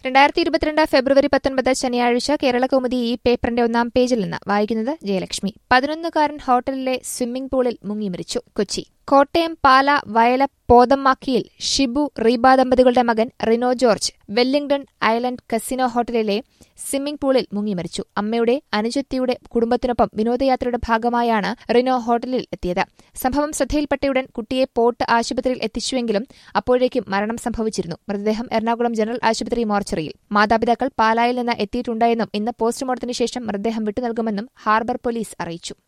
രണ്ടായിരത്തി ഇരുപത്തിരണ്ട് ഫെബ്രുവരി പത്തൊൻപത് ശനിയാഴ്ച കേരളകൗമുദി ഈ പേപ്പറിന്റെ ഒന്നാം പേജിൽ നിന്ന് വായിക്കുന്നത് ജയലക്ഷ്മി പതിനൊന്നുകാരൻ ഹോട്ടലിലെ സ്വിമ്മിംഗ് പൂളിൽ മുങ്ങി മരിച്ചു കൊച്ചി കോട്ടയം പാല വയല പോതമ്മാക്കിയിൽ ഷിബു റീബ ദമ്പതികളുടെ മകൻ Rino George Wellington Island casino ഹോട്ടലിലെ സ്വിമ്മിംഗ് പൂളിൽ മുങ്ങി മരിച്ചു അമ്മയുടെ അനുജത്തിയുടെ കുടുംബത്തിനൊപ്പം വിനോദയാത്രയുടെ ഭാഗമായാണ് റിനോ ഹോട്ടലിൽ എത്തിയത് സംഭവം ശ്രദ്ധയിൽപ്പെട്ടയുടൻ കുട്ടിയെ പോട്ട് ആശുപത്രിയിൽ എത്തിച്ചുവെങ്കിലും അപ്പോഴേക്കും മരണം സംഭവിച്ചിരുന്നു മൃതദേഹം എറണാകുളം ജനറൽ ആശുപത്രി മോർച്ചറിയിൽ മാതാപിതാക്കൾ പാലായിൽ നിന്ന് എത്തിയിട്ടുണ്ടായെന്നും ഇന്ന് പോസ്റ്റ്മോർട്ടത്തിന് ശേഷം മൃതദേഹം വിട്ടുനൽകുമെന്നും ഹാർബർ പോലീസ് അറിയിച്ചു